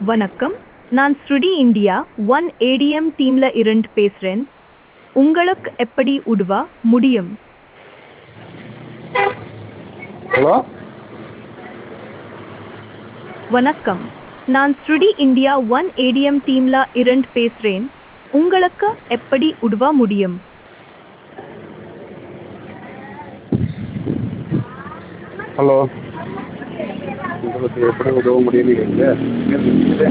வணக்கம் நான் ஸ்ருடி இந்தியா ஒன் ஏடிஎம் டீம்ல இருந்து பேசுறேன் உங்களுக்கு எப்படி உதவ முடியும் ஹலோ வணக்கம் நான் ஸ்ருடி இந்தியா ஒன் ஏடிஎம் டீம்ல இருந்து பேசுறேன் உங்களுக்கு எப்படி உதவ முடியும் ஹலோ உங்களுக்கு எப்படி உதவ முடியும்னு கேட்குது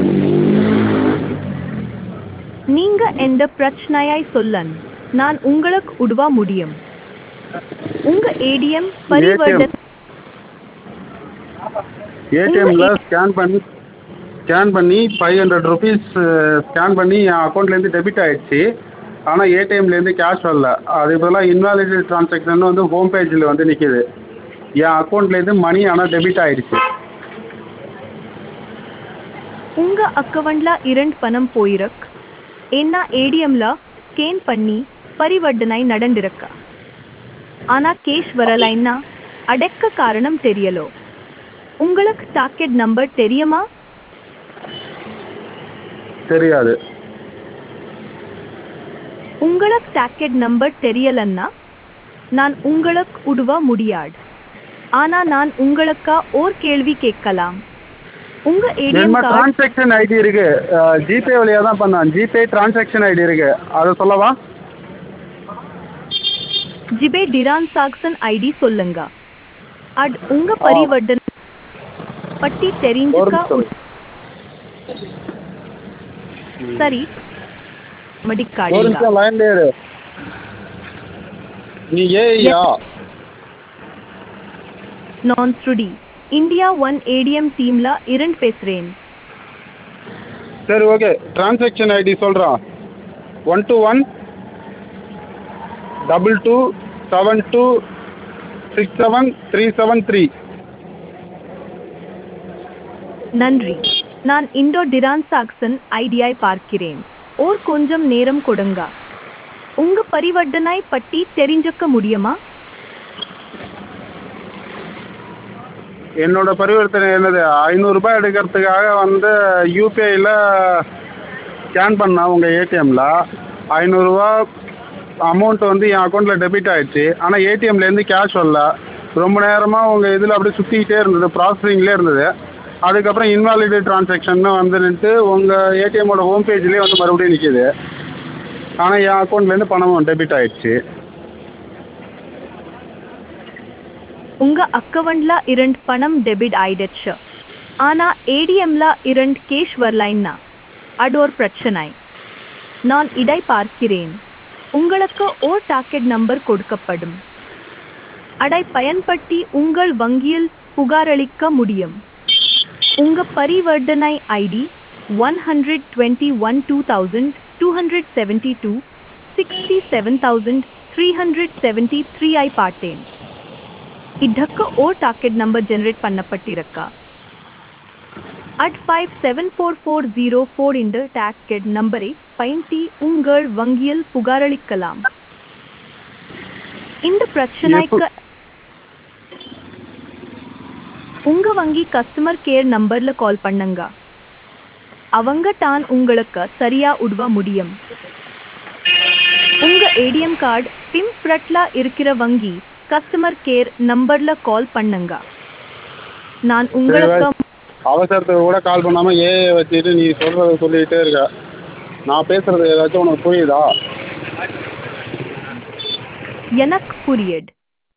நீங்க எந்த பிரச்சனையாய் சொல்லன் நான் உங்களுக்கு உதவ முடியும் உங்க ஏடிஎம் பரிவர்த்தனை ஏடிஎம்ல ஸ்கேன் பண்ணி ஸ்கேன் பண்ணி ஃபைவ் ஹண்ட்ரட் ருபீஸ் ஸ்கேன் பண்ணி என் அக்கௌண்ட்லேருந்து டெபிட் ஆயிடுச்சு ஆனால் ஏடிஎம்லேருந்து கேஷ் வரல அது பதிலாக இன்வாலிடேட் ட்ரான்சாக்ஷன் வந்து ஹோம் பேஜில் வந்து நிற்கிது என் அக்கௌண்ட்லேருந்து மணி ஆனால் டெபிட் ஆயிடுச்சு உங்க அக்கவுண்ட்ல இரண்டு பணம் போயிருக்கு ஏன்னா ஏடிஎம்ல ஸ்கேன் பண்ணி பரிவர்த்தனை நடந்திருக்கு ஆனா கேஷ் வரலைன்னா அடக்க காரணம் தெரியலோ உங்களுக்கு டாக்கெட் நம்பர் தெரியுமா தெரியாது உங்களுக்கு டாக்கெட் நம்பர் தெரியலன்னா நான் உங்களுக்கு உதவ முடியாது ஆனா நான் உங்களுக்கு ஓர் கேள்வி கேட்கலாம் உங்க ஏடிஎம் நம்ம கார்டு டிரான்சாக்ஷன் ஐடி இருக்கு ஜிபே வழியாக தான் பண்ணேன் ஜிபே டிரான்சாக்ஷன் ஐடி இருக்கு அதை சொல்லவா ஜிபே டிரான்சாக்சன் ஐடி சொல்லுங்க அட் உங்க பரிவர்த்தனை பட்டி ஒரு தெரிஞ்சுக்க நிமிஷம். சரி ஒரு மடிக்காடுங்க நிமிஷம் லைன்ல இரு நீ ஏஐயா நான் ஸ்ருடி இந்தியா ஒன் ஏடிஎம் டீம்ல இருந்து பேசுறேன் சரி ஓகே டிரான்சாக்ஷன் ஐடி சொல்கிறான் one two one double two seven two six seven three seven three நன்றி நான் இண்டோ டிரான்சாக்சன் ஐடியை பார்க்கிறேன் ஓர் கொஞ்சம் நேரம் கொடுங்க உங்க பரிவர்த்தனை பட்டி தெரிஞ்சுக்க முடியுமா என்னோட பரிவர்த்தனை என்னது ஐநூறுரூபா எடுக்கிறதுக்காக வந்து யூபிஐயில் ஸ்கேன் பண்ணேன் உங்கள் ஏடிஎம்மில் ஐநூறுரூவா அமௌண்ட் வந்து என் அக்கௌண்ட்டில் டெபிட் ஆயிடுச்சு ஆனால் ஏடிஎம்லேருந்து கேஷ் வரல ரொம்ப நேரமாக உங்கள் இதில் அப்படியே சுற்றிக்கிட்டே இருந்தது ப்ராசஸிங்லேயே இருந்தது அதுக்கப்புறம் இன்வாலிடேட் ட்ரான்சாக்ஷன்னு வந்துட்டு உங்கள் ஏடிஎம்மோட ஹோம் பேஜ்லேயே வந்து மறுபடியும் நிற்கிது ஆனால் என் அக்கௌண்ட்லேருந்து பணம் டெபிட் ஆயிடுச்சு உங்க அக்கவுண்ட்ல இரண்டு பணம் டெபிட் ஆயிடுச்சு ஆனா ஏடிஎம்ல இரண்டு கேஷ் வரலைன்னா அது ஒரு பிரச்சனை நான் இதை பார்க்கிறேன் உங்களுக்கு ஓர் டாக்கெட் நம்பர் கொடுக்கப்படும் அதை பயன்படுத்தி உங்கள் வங்கியில் புகாரளிக்க முடியும் உங்க பரிவர்த்தனை ID one hundred twenty one two thousand two hundred seventy two sixty seven thousand three hundred seventy three ஐ பார்த்தேன் ಇದಕ್ಕೆ ಓ ಟಾಕೆಟ್ ನಂಬರ್ ಜನರೇಟ್ பண்ணப்பட்டிருக்கா அட் five seven four four zero four இந்த டாக்கெட் நம்பரை பயன்படுத்தி உங்கள் வங்கியில் புகாரளிக்கலாம் இந்த பிரச்சனைக்கு உங்க வங்கி கஸ்டமர் கேர் நம்பர்ல கால் பண்ணுங்க அவங்க தான் உங்களுக்கு சரியா உதவ முடியும் உங்க ஏடிஎம் கார்டு பிம்ப்ரட்ல இருக்கிற வங்கி கஸ்டமர் கேர் நம்பர்ல கால் பண்ணுங்க நான் உங்களுக்கு அவசரத்துக்கு கூட கால் பண்ணாமல் ஏஐ வச்சுட்டு நீ சொல்கிறத சொல்லிக்கிட்டே இருக்க நான் பேசுகிறது ஏதாச்சும் உனக்கு புரியுதா எனக்கு புரியுது